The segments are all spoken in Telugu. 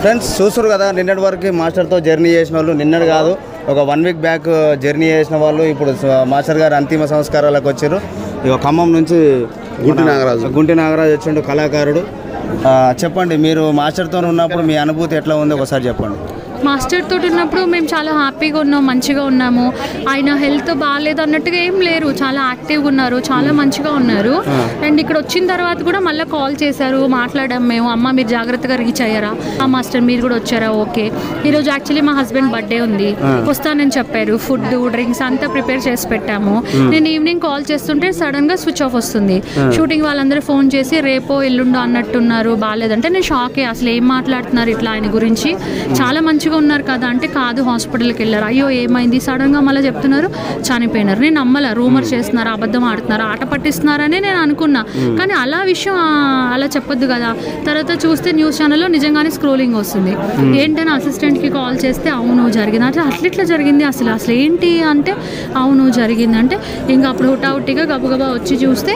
ఫ్రెండ్స్ చూస్తారు కదా నిన్నటి వరకు మాస్టర్తో జర్నీ చేసిన వాళ్ళు నిన్నటి కాదు ఒక వన్ వీక్ బ్యాక్ జర్నీ చేసిన వాళ్ళు ఇప్పుడు స- మాస్టర్ గారు అంతిమ సంస్కారాలకు వచ్చారు ఇక ఖమ్మం నుంచి గుంటి నాగరాజు. గుంటి నాగరాజు వచ్చిండు కళాకారుడు ఆ, చెప్పండి మీరు మాస్టర్తో ఉన్నప్పుడు మీ అనుభూతి ఎట్లా ఉంది ఒకసారి చెప్పండి మాస్టర్ తోటి ఉన్నప్పుడు మేము చాలా హ్యాపీగా ఉన్నాం మంచిగా ఉన్నాము ఆయన హెల్త్ బాగాలేదు అన్నట్టుగా ఏం లేరు చాలా యాక్టివ్గా ఉన్నారు చాలా మంచిగా ఉన్నారు అండ్ ఇక్కడ వచ్చిన తర్వాత కూడా మళ్ళీ కాల్ చేశారు మాట్లాడాం మేము అమ్మ మీరు జాగ్రత్తగా రీచ్ అయ్యారా ఆ మాస్టర్ మీరు కూడా వచ్చారా ఓకే ఈరోజు యాక్చువల్లీ మా హస్బెండ్ బర్త్డే ఉంది వస్తానని చెప్పారు ఫుడ్ డ్రింక్స్ అంతా ప్రిపేర్ చేసి పెట్టాము నేను ఈవినింగ్ కాల్ చేస్తుంటే సడన్ గా స్విచ్ ఆఫ్ వస్తుంది షూటింగ్ వాళ్ళందరూ ఫోన్ చేసి రేపో ఎల్లుండో అన్నట్టున్నారు బాగాలేదంటే నేను షాకే అసలు ఏం మాట్లాడుతున్నారు ఇట్లా ఆయన గురించి చాలా మంచిగా ఉన్నారు కదా అంటే కాదు హాస్పిటల్కి వెళ్ళారు అయ్యో ఏమైంది సడన్ గా మళ్ళీ చెప్తున్నారు చనిపోయినారు నేను నమ్మల రూమర్ చేస్తున్నారు అబద్ధం ఆడుతున్నారు ఆట పట్టిస్తున్నారని నేను అనుకున్నా కానీ అలా విషయం ఆ, అలా చెప్పొద్దు కదా తర్వాత చూస్తే న్యూస్ ఛానల్లో నిజంగానే స్క్రోలింగ్ వస్తుంది ఏంటని అసిస్టెంట్ కి కాల్ చేస్తే అవును జరిగింది అంటే అట్లా ఇట్లా జరిగింది అసలు అసలు ఏంటి అంటే అవును జరిగింది అంటే ఇంకా అప్పుడు హుటాహుటిగా గబగబా వచ్చి చూస్తే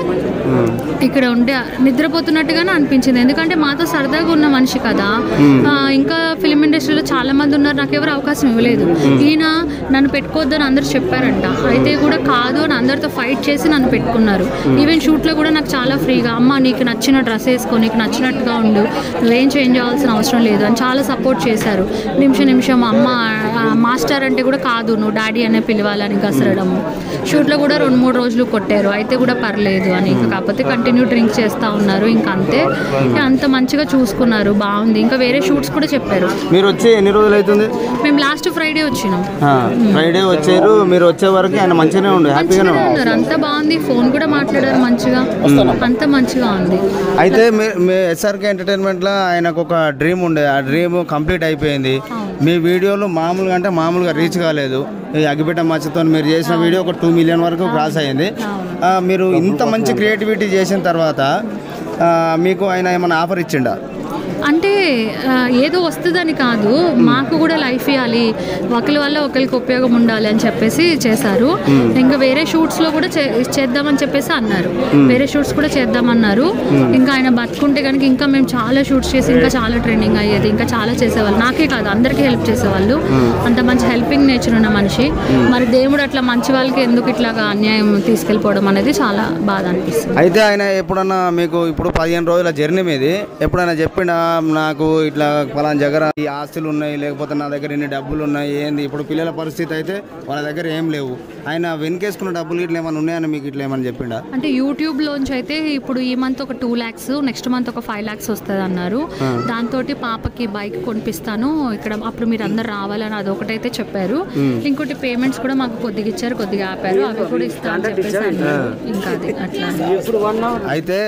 ఇక్కడ ఉండే నిద్రపోతున్నట్టుగానే అనిపించింది ఎందుకంటే మాతో సరదాగా ఉన్న మనిషి కదా ఆ, ఇంకా ఫిలిం ఇండస్ట్రీలో చాలా మంది ఉన్నారు నాకు ఎవరు అవకాశం ఇవ్వలేదు ఈయన నన్ను పెట్టుకోవద్దని అందరు చెప్పారంట అయితే కూడా కాదు అని అందరితో ఫైట్ చేసి నన్ను పెట్టుకున్నారు ఈవెన్ షూట్లో కూడా నాకు చాలా ఫ్రీగా అమ్మ నీకు నచ్చిన డ్రెస్ వేసుకో నీకు నచ్చినట్టుగా ఉండు నువ్వేం చేంజ్ అవ్వాల్సిన అవసరం లేదు అని చాలా సపోర్ట్ చేశారు నిమిషం నిమిషం అమ్మ ఆ, మాస్టర్ అంటే కూడా కాదు నువ్వు డాడీ అనే పిలవాలని కసరడము షూట్లో కూడా రెండు మూడు రోజులు కొట్టారు అయితే కూడా పర్లేదు అని ఇంకా కాకపోతే కంటిన్యూ డ్రింక్ చేస్తూ ఉన్నారు ఇంకా అంతే ఇంకా అంత మంచిగా చూసుకున్నారు బాగుంది ఇంకా వేరే షూట్స్ కూడా చెప్పారు మీరు వచ్చి ఎన్ని రోజులు అవుతుంది మేము లాస్ట్ ఫ్రైడే వచ్చినాం ఫ్రైడే వచ్చారు మీరు వచ్చే వరకు ఆయన మంచిగానే ఉండు హ్యాపీగానే మంచిగానే ఉండు ఉన్నారు అంతా బాగుంది ఫోన్ కూడా మాట్లాడారు మంచిగా అంతా మంచిగా ఉంది అయితే మీ- మీ ఎస్ఆర్కే ఎంటర్టైన్మెంట్లో ఆయనకు ఒక డ్రీమ్ ఉండే ఆ డ్రీమ్ కంప్లీట్ అయిపోయింది మీ వీడియోలు మామూలుగా అంటే మామూలుగా రీచ్ కాలేదు ఈ అగ్గిపెట్ట మచ్చతో మీరు చేసిన వీడియో ఒక టూ మిలియన్ వరకు క్రాస్ అయ్యింది ఆ, మీరు ఇంత మంచి క్రియేటివిటీ చేసిన తర్వాత ఆ, మీకు ఆయన ఏమైనా ఆఫర్ ఇచ్చిండా అంటే ఆ, ఏదో వస్తుందని కాదు మాకు కూడా లైఫ్ ఇవ్వాలి ఒకరి వల్ల ఒకరికి ఉపయోగం ఉండాలి అని చెప్పేసి చేశారు ఇంకా వేరే షూట్స్లో కూడా చే- చేద్దామని చెప్పేసి అన్నారు వేరే షూట్స్ కూడా చేద్దామన్నారు ఇంకా ఆయన బతుకుంటే కనుక ఇంకా మేము చాలా షూట్స్ చేసి ఇంకా చాలా ట్రైనింగ్ అయ్యేది ఇంకా చాలా చేసేవాళ్ళు నాకే కాదు అందరికీ హెల్ప్ చేసేవాళ్ళు అంత మంచి హెల్పింగ్ నేచర్ ఉన్న మనిషి మరి దేవుడు అట్లా మంచి వాళ్ళకి ఎందుకు ఇట్లాగా అన్యాయం తీసుకెళ్ళిపోవడం అనేది చాలా బాధ అనిపిస్తుంది అయితే ఆయన ఎప్పుడన్నా మీకు ఇప్పుడు పదిహేను రోజుల జర్నీ మీది ఎప్పుడైనా చెప్పిండా నాకు ఇట్లా పలానా దగ్గర ఈ ఆస్తులు ఉన్నాయి లేకపోతే నా దగ్గర ఇన్ని డబ్బులు ఉన్నాయి ఏంది ఇప్పుడు పిల్లల పరిస్థితి అయితే వాళ్ళ దగ్గర ఏం లేవు ఆయన వెనకేసుకున్న డబ్బులు ఇట్లా ఏమైనా ఉన్నాయని మీకు ఇట్లా ఏమైనా చెప్పిండా అంటే యూట్యూబ్ లోంచి అయితే ఇప్పుడు ఈ మంత్ ఒక టూ ల్యాక్స్ నెక్స్ట్ మంత్ ఒక ఫైవ్ ల్యాక్స్ వస్తుంది అన్నారు దాంతో పాపకి బైక్ కొనిపిస్తాను ఇక్కడ అప్పుడు మీరు అందరు రావాలని అదొకటైతే చెప్పారు ఇంకోటి పేమెంట్స్ కూడా మాకు కొద్దిగా ఇచ్చారు కొద్దిగా ఆపారు అవి కూడా ఇస్తా అని చెప్పేసి అన్నారు ఇంకా అది అట్లా అయితే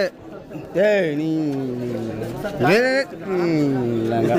ఏ నీ వేరే నీ లంగా.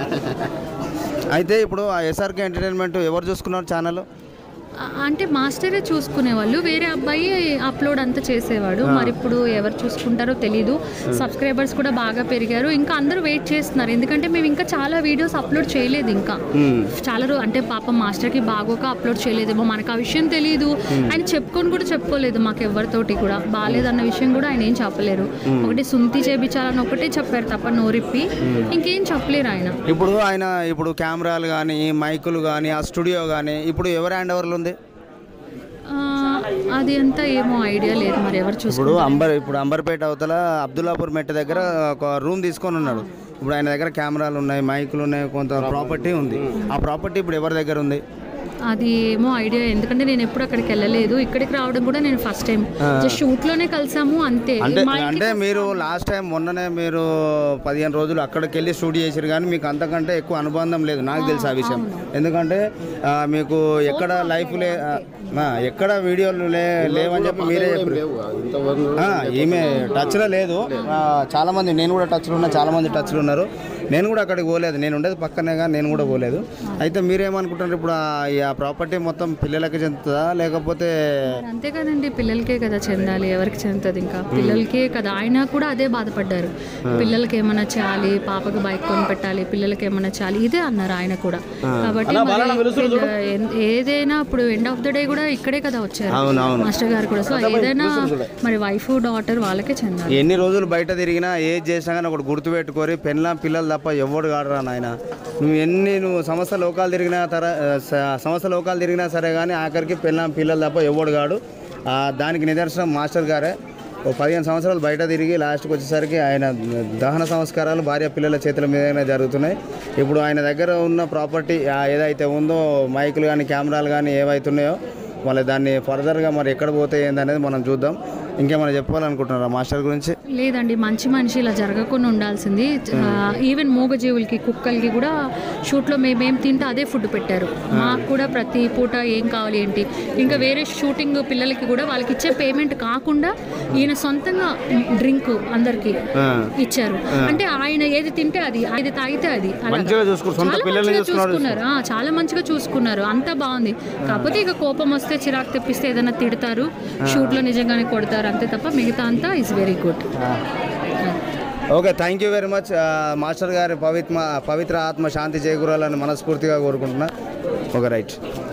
అయితే ఇప్పుడు ఆ ఎస్ఆర్కే ఎంటర్టైన్మెంట్ ఎవరు చూసుకున్నారు ఛానల్ ఆ- అంటే మాస్టరే చూసుకునేవాళ్ళు వేరే అబ్బాయి అప్లోడ్ అంతా చేసేవాడు మరి ఇప్పుడు ఎవరు చూసుకుంటారో తెలీదు సబ్స్క్రైబర్స్ కూడా బాగా పెరిగారు ఇంకా అందరూ వెయిట్ చేస్తున్నారు ఎందుకంటే మేము ఇంకా చాలా వీడియోస్ అప్లోడ్ చేయలేదు ఇంకా చాలా రో అంటే పాపం మాస్టర్కి బాగోక అప్లోడ్ చేయలేదేమో మనకు ఆ విషయం తెలియదు ఆయన చెప్పుకొని కూడా చెప్పుకోలేదు మాకు ఎవరితోటి కూడా బాగాలేదన్న విషయం కూడా ఆయన ఏం చెప్పలేరు ఒకటి సుంతి చేపించాలని ఒకటే చెప్పారు తప్ప నోరిప్పి ఇంకేం చెప్పలేరు ఆయన ఇప్పుడు ఆయన ఇప్పుడు కెమెరాలు కానీ మైకులు కానీ ఆ స్టూడియో కానీ ఇప్పుడు ఎవరి హ్యాండ్ ఓవర్లు ఉంది ఆ, అది అంతా ఏమో ఐడియా లేదు మరి ఎవరు చూసుకుంటారు ఇప్పుడు అంబర్ ఇప్పుడు అంబర్పేట అవతల అబ్దుల్లాపూర్ మెట్ట దగ్గర ఒక రూమ్ తీసుకొని ఉన్నాడు ఇప్పుడు ఆయన దగ్గర కెమెరాలు ఉన్నాయి మైకులు ఉన్నాయి కొంత ప్రాపర్టీ ఉంది ఆ ప్రాపర్టీ ఇప్పుడు ఎవరి దగ్గర ఉంది అది ఏమో ఐడియా ఎందుకంటే నేను ఎప్పుడు అక్కడికి వెళ్ళలేదు ఇక్కడికి రావడం కూడా నేను ఫస్ట్ టైం జస్ట్ షూట్ లోనే కలిసాము అంతే అంటే మా ఇంటికి అంటే మీరు లాస్ట్ టైం మొన్ననే మీరు పదిహేను రోజులు అక్కడికి వెళ్ళి స్టూడియో చేశారు కానీ మీకు అంతకంటే ఎక్కువ అనుబంధం లేదు నాకు తెలుసు ఆ విషయం ఎందుకంటే ఆ, మీకు ఎక్కడ లైఫ్ లే ఆ, ఆ, ఎక్కడ వీడియోలు లే లేవని చెప్పి మీరే చెప్పారు ఆ, ఈమె టచ్లో లేదు ఆ, చాలా మంది నేను కూడా టచ్లో ఉన్నా చాలా మంది టచ్లో ఉన్నారు నేను కూడా అక్కడికి పోలేదు నేను ఉండేది పక్కనే కానీ నేను కూడా పోలేదు అయితే మీరేమనుకుంటున్నారు ఇప్పుడు ఆ- ఈ ఆ ప్రాపర్టీ మొత్తం పిల్లలకి చెందుతుందా లేకపోతే మరి అంతే కదండి పిల్లలకే కదా చెందాలి ఎవరికి చెందుతుంది ఇంకా పిల్లలకే కదా ఆయన కూడా అదే బాధపడ్డారు పిల్లలకి ఏమైనా చేయాలి పాపకు బైక్ కొని పెట్టాలి పిల్లలకి ఏమైనా చేయాలి ఇదే అన్నారు ఆయన కూడా కాబట్టి మరి ఏ- ఏదైనా ఇప్పుడు ఎండ్ ఆఫ్ ద డే కూడా ఇక్కడే కదా వచ్చారు అవును అవును మాస్టర్ గారు కూడా సో ఏదైనా మరి వైఫ్ డాటర్ వాళ్ళకే చెందాలి ఎన్ని రోజులు బయట తిరిగినా ఏది చేసినా కానీ ఒకటి గుర్తుపెట్టుకోరి పెళ్ళాం పిల్లలు తప్ప ఎవడు కాడరా నాయన నువ్వు ఎన్ని నువ్వు సంస్థ లోకాలు తిరిగినా తర స- సంస్థ లోకాలు తిరిగినా సరే కానీ ఆఖరికి పెళ్ళాం పిల్లలు తప్ప ఎవడు కాడు ఆ, దానికి నిదర్శనం మాస్టర్ గారే ఓ పదిహేను సంవత్సరాలు బయట తిరిగి లాస్ట్కి వచ్చేసరికి ఆయన దహన సంస్కారాలు భార్య పిల్లల చేతుల మీదనే జరుగుతున్నాయి ఇప్పుడు ఆయన దగ్గర ఉన్న ప్రాపర్టీ ఏదైతే ఉందో మైకులు కానీ కెమెరాలు కానీ ఏవైతున్నాయో మళ్ళీ దాన్ని ఫర్దర్గా మరి ఎక్కడ పోతే ఏందనేది మనం చూద్దాం ఇంకేమైనా చెప్పాలనుకుంటున్నారా మాస్టర్ గురించి లేదండి మంచి మనిషి ఇలా జరగకుండా ఉండాల్సింది ఈవెన్ మూగజీవులకి కుక్కలకి కూడా షూట్లో మేమేం తింటే అదే ఫుడ్ పెట్టారు మాకు కూడా ప్రతి పూట ఏం కావాలి ఏంటి ఇంకా వేరే షూటింగ్ పిల్లలకి కూడా వాళ్ళకి ఇచ్చే పేమెంట్ కాకుండా ఈయన సొంతంగా డ్రింక్ అందరికి ఆ. ఇచ్చారు అంటే ఆయన ఏది తింటే అది ఏది తాగితే అది అలాగా. మంచిగా చూసుకున్నారు సొంత చాలా పిల్లల్ని మంచిగా చూసుకున్నారు చూసుకున్నారు ఆ, చాలా మంచిగా చూసుకున్నారు అంతా బాగుంది కాకపోతే ఇక కోపం వస్తే చిరాకు తెప్పిస్తే ఏదైనా తిడతారు షూట్ లో నిజంగానే కొడతారు అంతే తప్ప మిగతా అంతా is very good okay thank you very much master గారి పవిత్ర పవిత్ర ఆత్మ శాంతి చేకూరాలని మనస్ఫూర్తిగా కోరుకుంటున్నా ఓకే రైట్